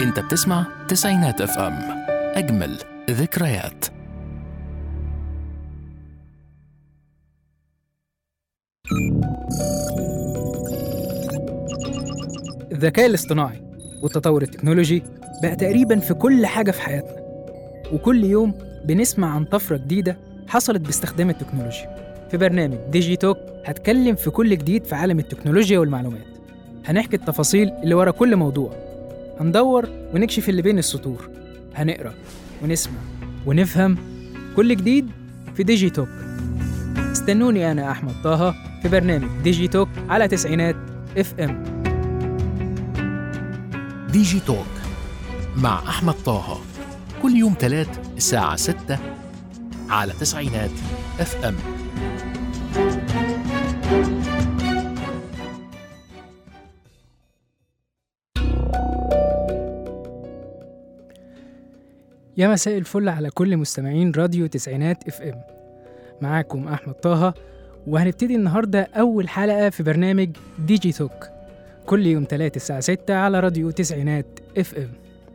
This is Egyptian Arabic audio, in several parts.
انت بتسمع تسعينات اف ام اجمل ذكريات الذكاء الاصطناعي والتطور التكنولوجي بقى تقريبا في كل حاجة في حياتنا وكل يوم بنسمع عن طفرة جديدة حصلت باستخدام التكنولوجيا في برنامج ديجي توك هتكلم في كل جديد في عالم التكنولوجيا والمعلومات هنحكي التفاصيل اللي ورا كل موضوع هندور ونكشف اللي بين السطور هنقرا ونسمع ونفهم كل جديد في ديجي توك استنوني أنا أحمد طه في برنامج ديجي توك على تسعينات اف ام ديجي توك مع احمد طه كل يوم تلات الساعة 6 على تسعينات اف ام يا مساء الفل على كل مستمعين راديو تسعينات اف ام معاكم احمد طه وهنبتدي النهارده اول حلقه في برنامج ديجي توك كل يوم تلات الساعه 6 على راديو تسعينات اف ام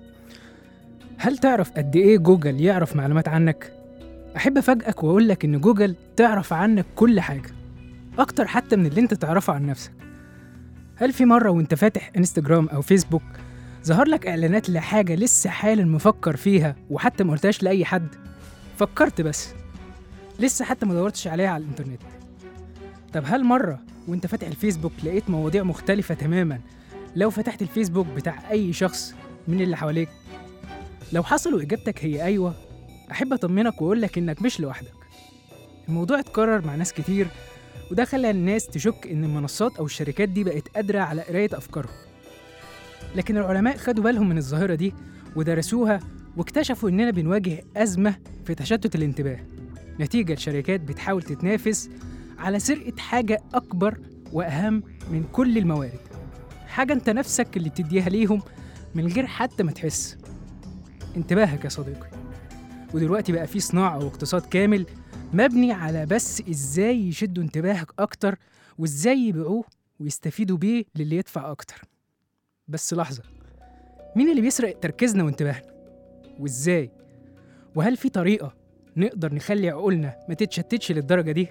هل تعرف قد ايه جوجل يعرف معلومات عنك احب افاجئك واقول لك ان جوجل تعرف عنك كل حاجه اكتر حتى من اللي انت تعرفه عن نفسك هل في مره وانت فاتح انستجرام او فيسبوك ظهر لك اعلانات لحاجه لسه حالا مفكر فيها وحتى ما قلتهاش لاي حد فكرت بس لسه حتى ما دورتش عليها على الانترنت طب هل مره وانت فاتح الفيسبوك لقيت مواضيع مختلفه تماما لو فتحت الفيسبوك بتاع اي شخص من اللي حواليك لو حصل واجابتك هي ايوه احب اطمنك واقول لك انك مش لوحدك الموضوع اتكرر مع ناس كتير وده خلى الناس تشك ان المنصات او الشركات دي بقت قادره على قرايه افكارهم لكن العلماء خدوا بالهم من الظاهرة دي ودرسوها واكتشفوا إننا بنواجه أزمة في تشتت الانتباه نتيجة لشركات بتحاول تتنافس على سرقة حاجة أكبر وأهم من كل الموارد حاجة أنت نفسك اللي بتديها ليهم من غير حتى ما تحس انتباهك يا صديقي ودلوقتي بقى في صناعة واقتصاد كامل مبني على بس إزاي يشدوا انتباهك أكتر وإزاي يبيعوه ويستفيدوا بيه للي يدفع أكتر بس لحظة مين اللي بيسرق تركيزنا وانتباهنا؟ وازاي؟ وهل في طريقة نقدر نخلي عقولنا ما تتشتتش للدرجة دي؟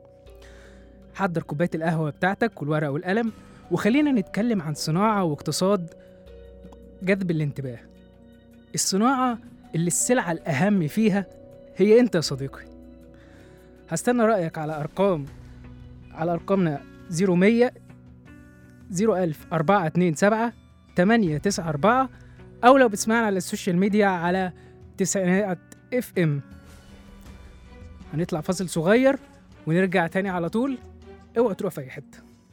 حضر كوباية القهوة بتاعتك والورقة والقلم وخلينا نتكلم عن صناعة واقتصاد جذب الانتباه الصناعة اللي السلعة الأهم فيها هي أنت يا صديقي هستنى رأيك على أرقام على أرقامنا 0100 01000 427 894 أو لو بتسمعنا على السوشيال ميديا على تسعينات اف ام هنطلع فاصل صغير ونرجع تاني على طول اوعى تروح في أي حتة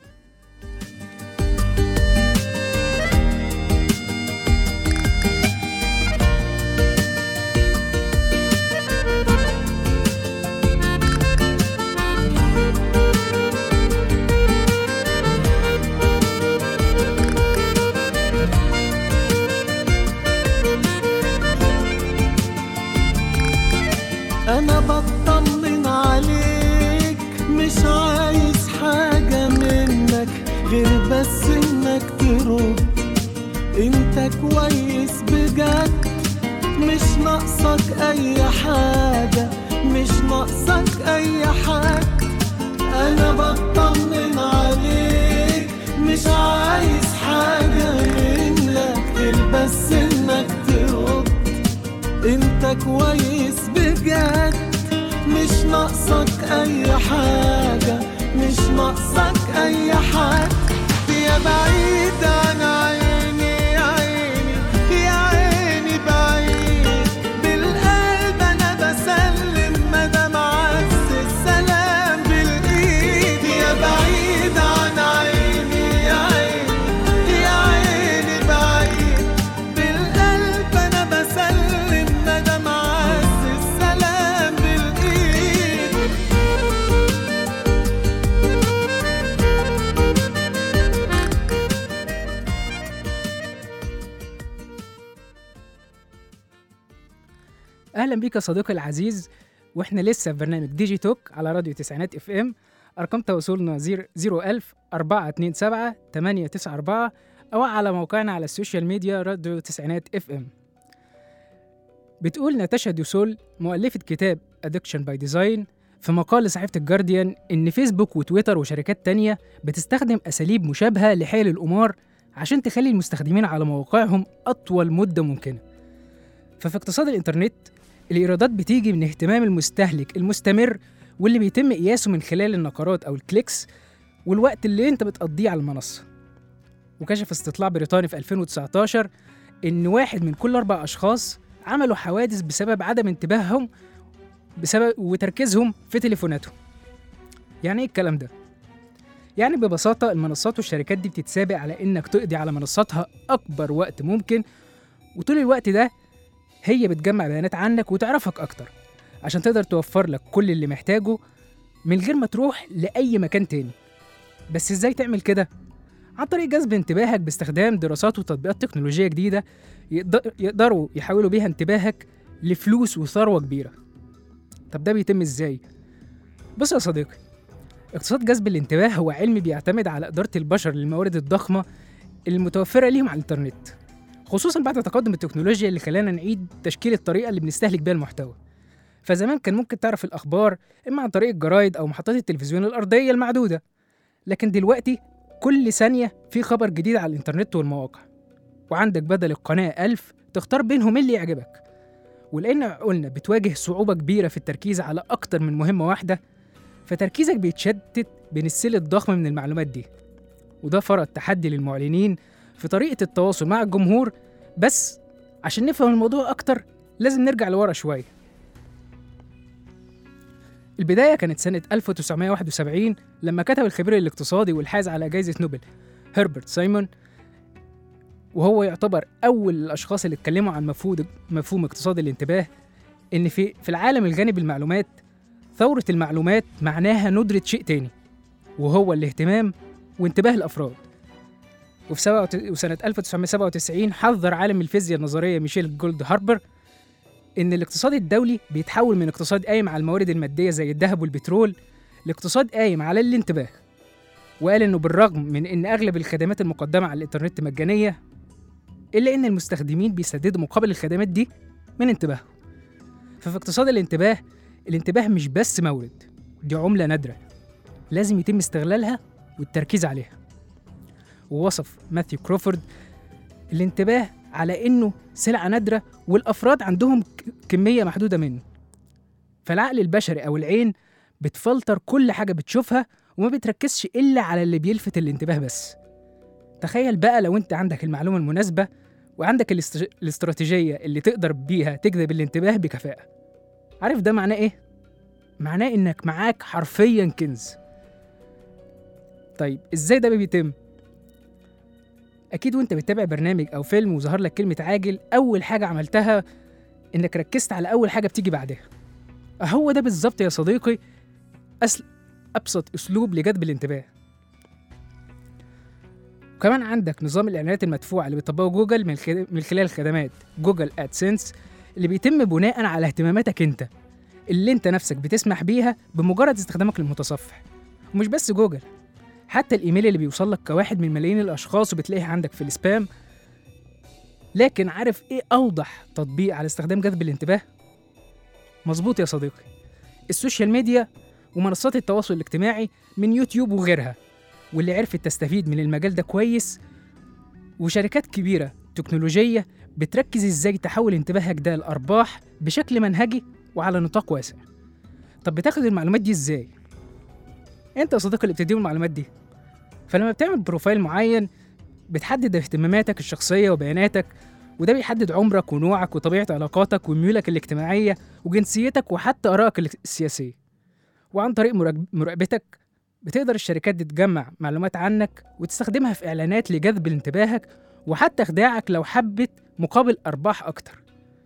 انا بطمن عليك مش عايز حاجة منك غير بس انك ترد انت كويس بجد مش ناقصك اي حاجة مش ناقصك اي حاجة انا بطمن عليك مش عايز حاجة منك غير بس انك ترد انت كويس بجد مش ناقصك اي حاجة مش ناقصك اي حاجة يا بعيد عن عيني يا عيني يا عيني بعيد بالقلب انا بسلم مدام عز السلام بالايد يا بعيد عن عيني يا عيني يا عيني بعيد بالقلب انا بسلم مدام عز السلام بالايد اهلا بيك يا صديقي العزيز واحنا لسه في برنامج ديجي توك على راديو تسعينات اف ام ارقام تواصلنا 01000 427 894 أو على موقعنا على السوشيال ميديا راديو تسعينات اف ام بتقول ناتاشا دوسول مؤلفة كتاب Addiction by Design في مقال لصحيفة الجارديان إن فيسبوك وتويتر وشركات تانية بتستخدم أساليب مشابهة لحيل القمار عشان تخلي المستخدمين على مواقعهم أطول مدة ممكنة ففي اقتصاد الإنترنت الإيرادات بتيجي من اهتمام المستهلك المستمر واللي بيتم قياسه من خلال النقرات أو الكليكس والوقت اللي أنت بتقضيه على المنصة وكشف استطلاع بريطاني في 2019 إن واحد من كل أربع أشخاص عملوا حوادث بسبب عدم انتباههم بسبب وتركيزهم في تليفوناتهم يعني ايه الكلام ده يعني ببساطة المنصات والشركات دي بتتسابق على إنك تقضي على منصاتها أكبر وقت ممكن وطول الوقت ده هي بتجمع بيانات عنك وتعرفك أكتر عشان تقدر توفر لك كل اللي محتاجه من غير ما تروح لأي مكان تاني بس إزاي تعمل كده؟ عن طريق جذب انتباهك باستخدام دراسات وتطبيقات تكنولوجية جديدة يقدر- يقدروا يحولوا بيها انتباهك لفلوس وثروة كبيرة طب ده بيتم ازاي؟ بص يا صديقي اقتصاد جذب الانتباه هو علم بيعتمد على إدارة البشر للموارد الضخمة المتوفرة ليهم على الإنترنت خصوصا بعد تقدم التكنولوجيا اللي خلانا نعيد تشكيل الطريقة اللي بنستهلك بيها المحتوى فزمان كان ممكن تعرف الأخبار إما عن طريق الجرايد أو محطات التلفزيون الأرضية المعدودة لكن دلوقتي كل ثانية في خبر جديد على الإنترنت والمواقع وعندك بدل القناة ألف تختار بينهم اللي يعجبك ولأن عقولنا بتواجه صعوبة كبيرة في التركيز على أكتر من مهمة واحدة فتركيزك بيتشتت بين السيل الضخم من المعلومات دي وده فرض تحدي للمعلنين في طريقة التواصل مع الجمهور بس عشان نفهم الموضوع أكتر لازم نرجع لورا شوية البداية كانت سنة 1971 لما كتب الخبير الاقتصادي والحائز على جائزة نوبل هربرت سايمون وهو يعتبر أول الأشخاص اللي اتكلموا عن مفهوم مفهوم اقتصاد الانتباه إن في في العالم الغني بالمعلومات ثورة المعلومات معناها ندرة شيء تاني وهو الاهتمام وانتباه الأفراد وفي سبعة وت- وسنة 1997 حذر عالم الفيزياء النظرية ميشيل جولد هاربر إن الاقتصاد الدولي بيتحول من اقتصاد قايم على الموارد المادية زي الذهب والبترول لاقتصاد قايم على الانتباه وقال إنه بالرغم من إن أغلب الخدمات المقدمة على الإنترنت مجانية إلا إن المستخدمين بيسددوا مقابل الخدمات دي من انتباههم ففي اقتصاد الانتباه الانتباه مش بس مورد دي عملة نادرة لازم يتم استغلالها والتركيز عليها ووصف ماثيو كروفورد الانتباه على إنه سلعة نادرة والأفراد عندهم ك- كمية محدودة منه فالعقل البشري أو العين بتفلتر كل حاجة بتشوفها وما بتركزش إلا على اللي بيلفت الانتباه بس تخيل بقى لو أنت عندك المعلومة المناسبة وعندك الاست- الاستراتيجية اللي تقدر بيها تجذب الانتباه بكفاءة عارف ده معناه إيه؟ معناه إنك معاك حرفيا كنز طيب إزاي ده بيتم؟ أكيد وأنت بتتابع برنامج أو فيلم وظهر لك كلمة عاجل أول حاجة عملتها إنك ركزت على أول حاجة بتيجي بعدها هو ده بالظبط يا صديقي أسل... أبسط أسلوب لجذب الانتباه وكمان عندك نظام الإعلانات المدفوعة اللي بيطبقه جوجل من, خل... من خلال خدمات جوجل أدسنس اللي بيتم بناء على اهتماماتك أنت اللي أنت نفسك بتسمح بيها بمجرد استخدامك للمتصفح ومش بس جوجل حتى الإيميل اللي بيوصل لك كواحد من ملايين الأشخاص وبتلاقيه عندك في السبام لكن عارف إيه أوضح تطبيق على استخدام جذب الانتباه؟ مظبوط يا صديقي السوشيال ميديا ومنصات التواصل الاجتماعي من يوتيوب وغيرها واللي عرفت تستفيد من المجال ده كويس وشركات كبيرة تكنولوجية بتركز ازاي تحول انتباهك ده لأرباح بشكل منهجي وعلى نطاق واسع طب بتاخد المعلومات دي ازاي؟ انت يا صديقي اللي بتديهم المعلومات دي فلما بتعمل بروفايل معين بتحدد اهتماماتك الشخصية وبياناتك وده بيحدد عمرك ونوعك وطبيعة علاقاتك وميولك الاجتماعية وجنسيتك وحتى آرائك السياسية وعن طريق مراقب- مراقبتك بتقدر الشركات دي تجمع معلومات عنك وتستخدمها في إعلانات لجذب انتباهك وحتى خداعك لو حبت مقابل أرباح أكتر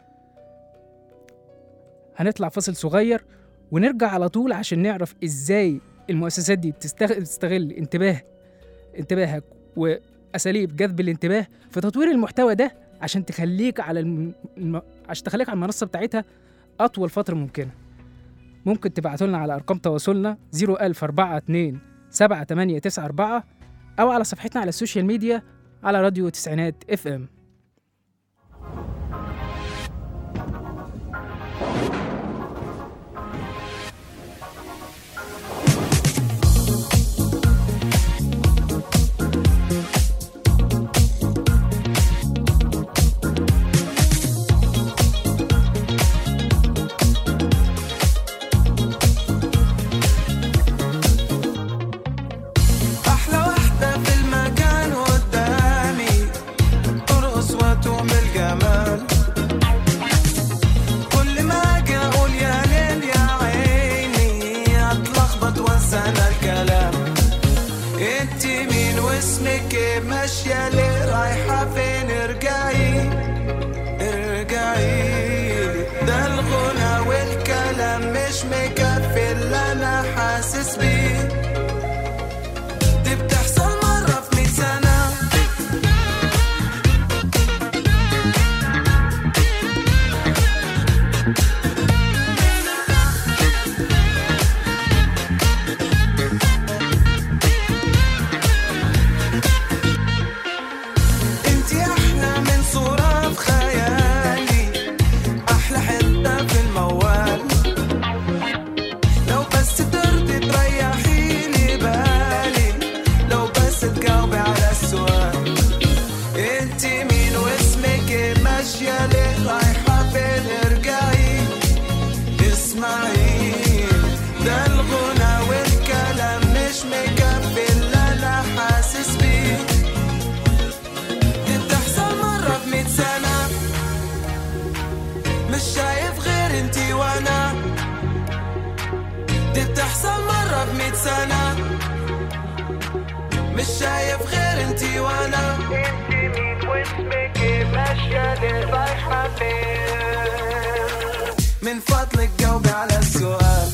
هنطلع فاصل صغير ونرجع على طول عشان نعرف إزاي المؤسسات دي بتستغ- بتستغل انتباه انتباهك وأساليب جذب الانتباه في تطوير المحتوى ده عشان تخليك على الم... الم... عشان تخليك على المنصة بتاعتها أطول فترة ممكنة ممكن تبعتوا لنا على أرقام تواصلنا 01042 7894 أو على صفحتنا على السوشيال ميديا على راديو تسعينات اف ام أحلى واحدة في المكان قدامي ترقص وتوم الجمال كل ما أجي أقول يا ليل يا عيني أتلخبط وأنسى أنا الكلام انت مين واسمك إيه؟ ماشية ليه رايحة فين ارجعي ارجعي ده الغنى والكلام مش مكفي اللي أنا حاسس بيه دي بتحصل مرة في مية سنة انتي احلى من صورة في خيالي احلى حتة في الموال لو بس ترضي تريحي لي بالي لو بس تجاوبي على السؤال انتي مين واسمك ايه ماشية ليه رايحة فين ارجعي اسمعي ده الغنى والكلام مش مكفي اللي انا حاسس بيه دي بتحصل مرة في مية سنة مش شايف غير انتي وانا دي بتحصل مرة في مية سنة مش شايف غير انتي وانا انتي مين واسمك ايه ماشية ليه رايحة فين من فضلك جاوبي على السؤال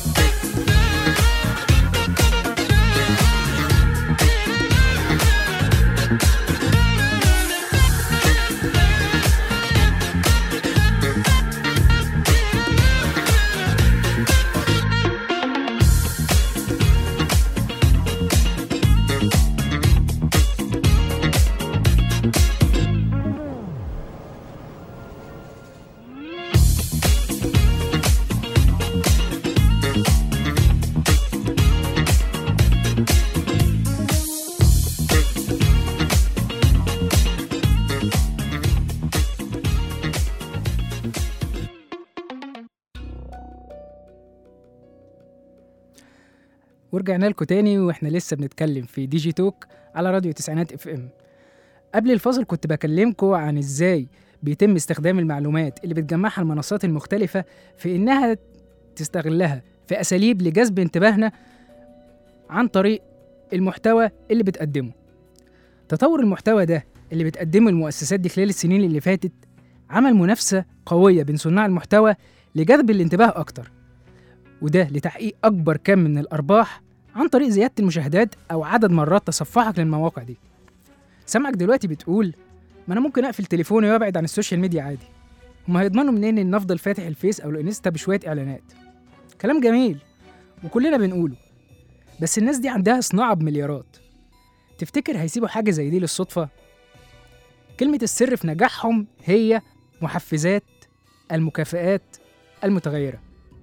ورجعنا لكم تاني واحنا لسه بنتكلم في ديجي توك على راديو تسعينات اف ام قبل الفاصل كنت بكلمكم عن ازاي بيتم استخدام المعلومات اللي بتجمعها المنصات المختلفة في انها تستغلها في اساليب لجذب انتباهنا عن طريق المحتوى اللي بتقدمه تطور المحتوى ده اللي بتقدمه المؤسسات دي خلال السنين اللي فاتت عمل منافسة قوية بين صناع المحتوى لجذب الانتباه أكتر وده لتحقيق أكبر كم من الأرباح عن طريق زيادة المشاهدات أو عدد مرات تصفحك للمواقع دي سامعك دلوقتي بتقول ما أنا ممكن أقفل تليفوني وأبعد عن السوشيال ميديا عادي هما هيضمنوا منين إن أفضل فاتح الفيس أو الإنستا بشوية إعلانات كلام جميل وكلنا بنقوله بس الناس دي عندها صناعة بمليارات تفتكر هيسيبوا حاجة زي دي للصدفة؟ كلمة السر في نجاحهم هي محفزات المكافآت المتغيرة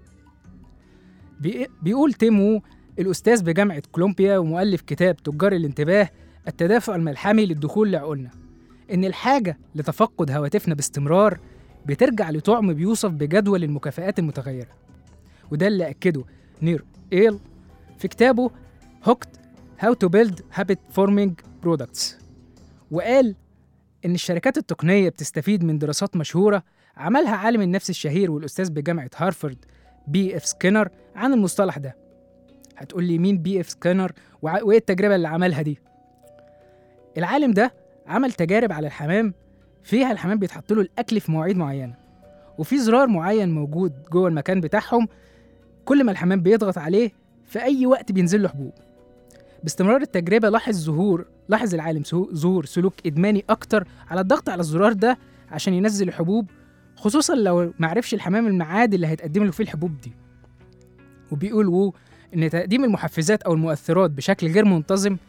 بي- بيقول تيم وو الأستاذ بجامعة كولومبيا ومؤلف كتاب تجار الانتباه التدافع الملحمي للدخول لعقولنا إن الحاجة لتفقد هواتفنا باستمرار بترجع لطعم بيوصف بجدول المكافآت المتغيرة وده اللي أكده نير إيل في كتابه هوكت How to Build Habit Forming Products وقال إن الشركات التقنية بتستفيد من دراسات مشهورة عملها عالم النفس الشهير والأستاذ بجامعة هارفارد بي اف سكينر عن المصطلح ده هتقول لي مين بي اف سكينر وع- وايه التجربة اللي عملها دي العالم ده عمل تجارب على الحمام فيها الحمام بيتحط له الأكل في مواعيد معينة وفي زرار معين موجود جوه المكان بتاعهم كل ما الحمام بيضغط عليه في أي وقت بينزل له حبوب باستمرار التجربة لاحظ ظهور لاحظ العالم سهو- ظهور سلوك إدماني أكتر على الضغط على الزرار ده عشان ينزل الحبوب خصوصا لو معرفش الحمام الميعاد اللي هيتقدم له فيه الحبوب دي وبيقول وو إن تقديم المحفزات أو المؤثرات بشكل غير منتظم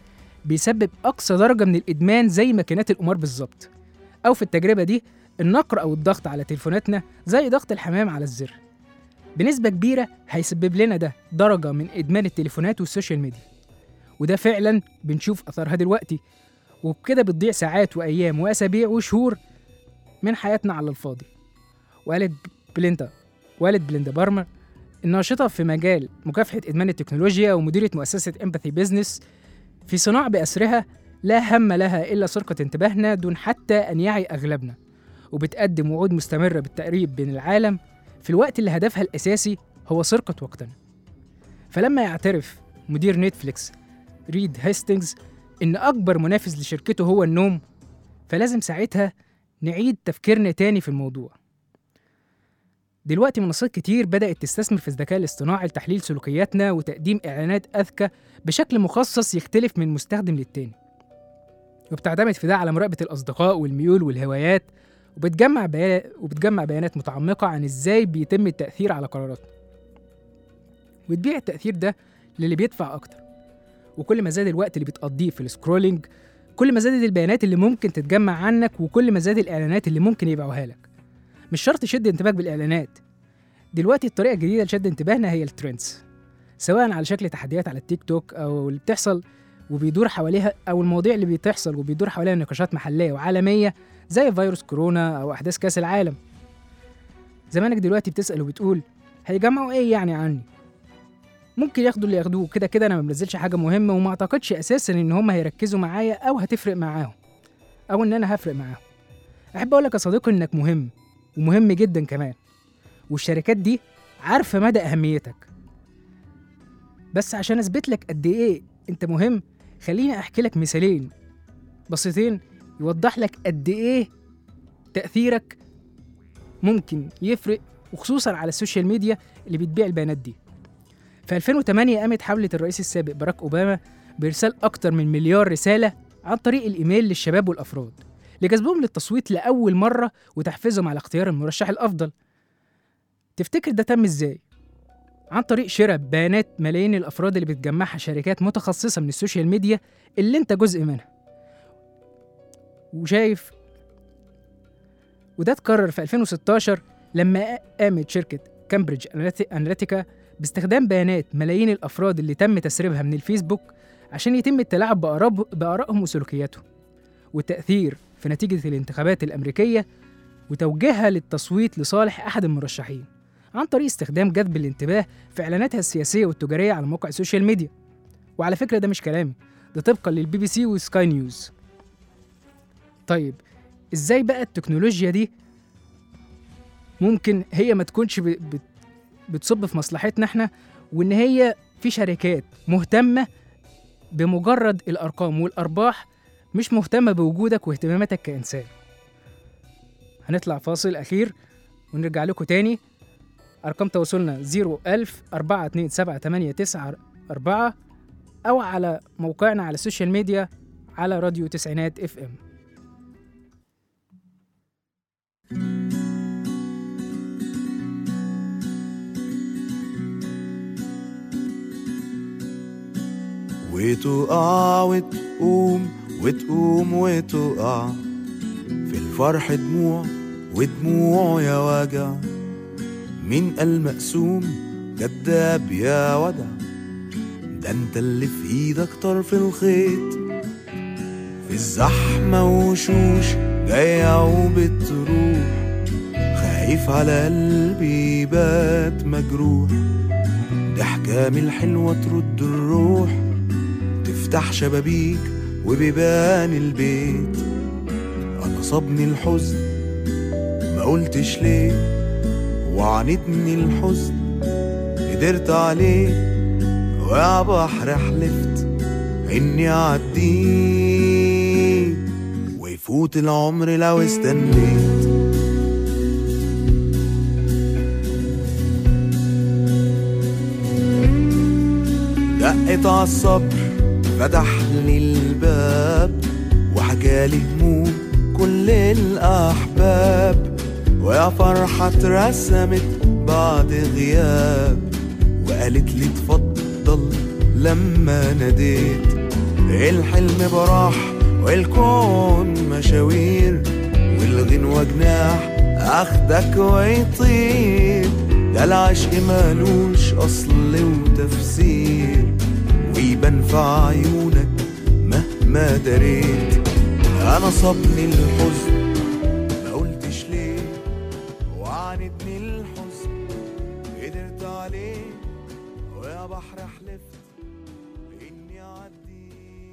بيسبب أقصى درجة من الإدمان زي ماكينات القمار بالظبط أو في التجربة دي النقر أو الضغط على تليفوناتنا زي ضغط الحمام على الزر بنسبة كبيرة هيسبب لنا ده درجة من إدمان التليفونات والسوشيال ميديا وده فعلا بنشوف أثرها دلوقتي وبكده بتضيع ساعات وأيام وأسابيع وشهور من حياتنا على الفاضي وقالت بليندا والد بليندا بارمر الناشطة في مجال مكافحة إدمان التكنولوجيا ومديرة مؤسسة امباثي بيزنس في صناع بأسرها لا هم لها إلا سرقة انتباهنا دون حتى أن يعي أغلبنا وبتقدم وعود مستمرة بالتقريب بين العالم في الوقت اللي هدفها الأساسي هو سرقة وقتنا فلما يعترف مدير نتفليكس ريد هيستينجز إن أكبر منافس لشركته هو النوم فلازم ساعتها نعيد تفكيرنا تاني في الموضوع دلوقتي منصات كتير بدأت تستثمر في الذكاء الاصطناعي لتحليل سلوكياتنا وتقديم إعلانات أذكى بشكل مخصص يختلف من مستخدم للتاني وبتعتمد في ده على مراقبة الأصدقاء والميول والهوايات وبتجمع بيانات وبتجمع بيانات متعمقة عن إزاي بيتم التأثير على قراراتنا وتبيع التأثير ده للي بيدفع أكتر وكل ما زاد الوقت اللي بتقضيه في السكرولينج كل ما زادت البيانات اللي ممكن تتجمع عنك وكل ما زاد الإعلانات اللي ممكن يبيعوها لك مش شرط تشد انتباهك بالإعلانات دلوقتي الطريقة الجديدة لشد انتباهنا هي الترندز سواء على شكل تحديات على التيك توك أو اللي بتحصل وبيدور حواليها أو المواضيع اللي بتحصل وبيدور حواليها نقاشات محلية وعالمية زي فيروس كورونا أو أحداث كأس العالم زمانك دلوقتي بتسأل وبتقول هيجمعوا إيه يعني عني ممكن ياخدوا اللي ياخدوه كده كده أنا ما بنزلش حاجة مهمة وما أعتقدش أساسا إن هم هيركزوا معايا أو هتفرق معاهم أو إن أنا هفرق معاهم أحب أقول لك يا صديقي إنك مهم ومهم جدا كمان والشركات دي عارفة مدى أهميتك بس عشان أثبت لك قد إيه أنت مهم خليني أحكي لك مثالين بسيطين يوضح لك قد إيه تأثيرك ممكن يفرق وخصوصا على السوشيال ميديا اللي بتبيع البيانات دي في 2008 قامت حملة الرئيس السابق باراك أوباما بإرسال أكتر من مليار رسالة عن طريق الإيميل للشباب والأفراد لجذبهم للتصويت لأول مرة وتحفيزهم على اختيار المرشح الأفضل تفتكر ده تم إزاي؟ عن طريق شراء بيانات ملايين الأفراد اللي بتجمعها شركات متخصصة من السوشيال ميديا اللي أنت جزء منها وشايف وده اتكرر في 2016 لما قامت شركة كامبريدج أناليتيكا باستخدام بيانات ملايين الأفراد اللي تم تسريبها من الفيسبوك عشان يتم التلاعب بآراب- بآرائهم وسلوكياتهم والتأثير في نتيجة الانتخابات الأمريكية وتوجيهها للتصويت لصالح أحد المرشحين عن طريق استخدام جذب الانتباه في إعلاناتها السياسية والتجارية على مواقع السوشيال ميديا وعلى فكرة ده مش كلامي ده طبقا للبي بي سي وسكاي نيوز طيب ازاي بقى التكنولوجيا دي ممكن هي ما تكونش ب- بت- بتصب في مصلحتنا احنا وان هي في شركات مهتمه بمجرد الارقام والارباح مش مهتمه بوجودك واهتماماتك كانسان هنطلع فاصل اخير ونرجع لكم تاني ارقام تواصلنا 01000 427 او على موقعنا على السوشيال ميديا على راديو تسعينات اف ام وتقع وتقوم وتقوم وتقع في الفرح دموع ودموع يا وجع مين قال مقسوم كداب يا ودع ده انت اللي في ايدك طرف الخيط في الزحمة وشوش جاية وبتروح خايف على قلبي يبات مجروح ضحكة من الحلوة ترد الروح تفتح شبابيك وبيبان البيت انا صابني الحزن ما قلتش ليه وعانتني الحزن قدرت عليه ويا بحر حلفت اني اعديه ويفوت العمر لو استنيت دقت عالصبر فتح لي الباب وحكالي هموم كل الأحباب ويا فرحة اترسمت بعد غياب وقالت لي اتفضل لما ناديت الحلم براح والكون مشاوير والغنوة جناح اخدك ويطير ده العشق مالوش اصل وتفسير ويبان في عيونك مهما دريت انا صابني الحزن ما قلتش ليه وعاندني الحزن قدرت عليه ويا بحر حلفت باني اعدي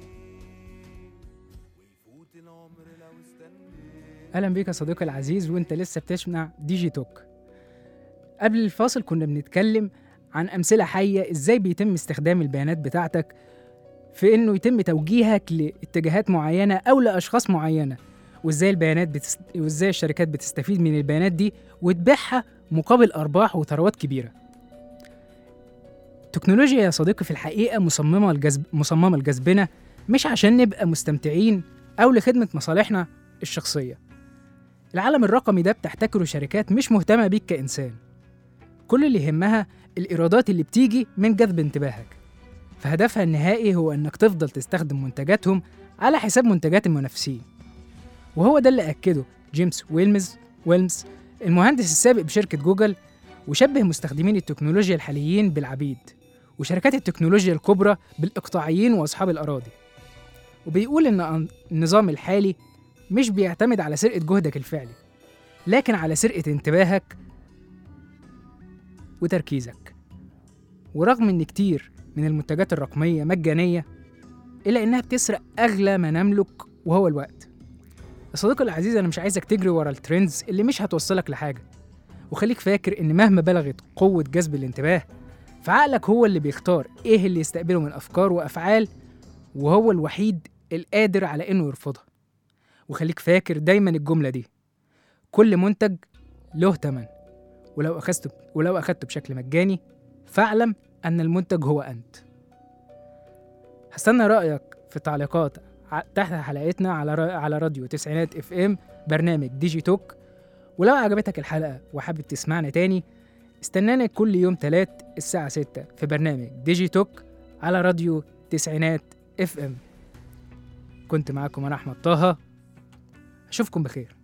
ويفوت العمر لو استنيت اهلا بيك يا صديقي العزيز وانت لسه بتسمع دي جي توك قبل الفاصل كنا بنتكلم عن امثله حيه ازاي بيتم استخدام البيانات بتاعتك في انه يتم توجيهك لاتجاهات معينه او لاشخاص معينه وازاي البيانات بتست... وازاي الشركات بتستفيد من البيانات دي وتبيعها مقابل ارباح وثروات كبيره التكنولوجيا يا صديقي في الحقيقه مصممه الجذب مصممه لجذبنا مش عشان نبقى مستمتعين او لخدمه مصالحنا الشخصيه العالم الرقمي ده بتحتكره شركات مش مهتمة بيك كإنسان كل اللي يهمها الإيرادات اللي بتيجي من جذب انتباهك فهدفها النهائي هو إنك تفضل تستخدم منتجاتهم على حساب منتجات المنافسين وهو ده اللي أكده جيمس ويلمز ويلمز المهندس السابق بشركة جوجل وشبه مستخدمين التكنولوجيا الحاليين بالعبيد وشركات التكنولوجيا الكبرى بالإقطاعيين وأصحاب الأراضي وبيقول إن النظام الحالي مش بيعتمد على سرقة جهدك الفعلي لكن على سرقة انتباهك وتركيزك ورغم إن كتير من المنتجات الرقمية مجانية إلا إنها بتسرق أغلى ما نملك وهو الوقت يا صديقي العزيز أنا مش عايزك تجري ورا الترندز اللي مش هتوصلك لحاجة وخليك فاكر إن مهما بلغت قوة جذب الانتباه فعقلك هو اللي بيختار إيه اللي يستقبله من أفكار وأفعال وهو الوحيد القادر على إنه يرفضها وخليك فاكر دايما الجملة دي كل منتج له تمن ولو أخذته ولو أخذته بشكل مجاني فاعلم أن المنتج هو أنت هستنى رأيك في التعليقات ع- تحت حلقتنا على را- على راديو تسعينات اف ام برنامج ديجي توك ولو عجبتك الحلقة وحابب تسمعنا تاني استنانا كل يوم تلات الساعة 6 في برنامج ديجي توك على راديو تسعينات اف ام كنت معاكم انا احمد طه اشوفكم بخير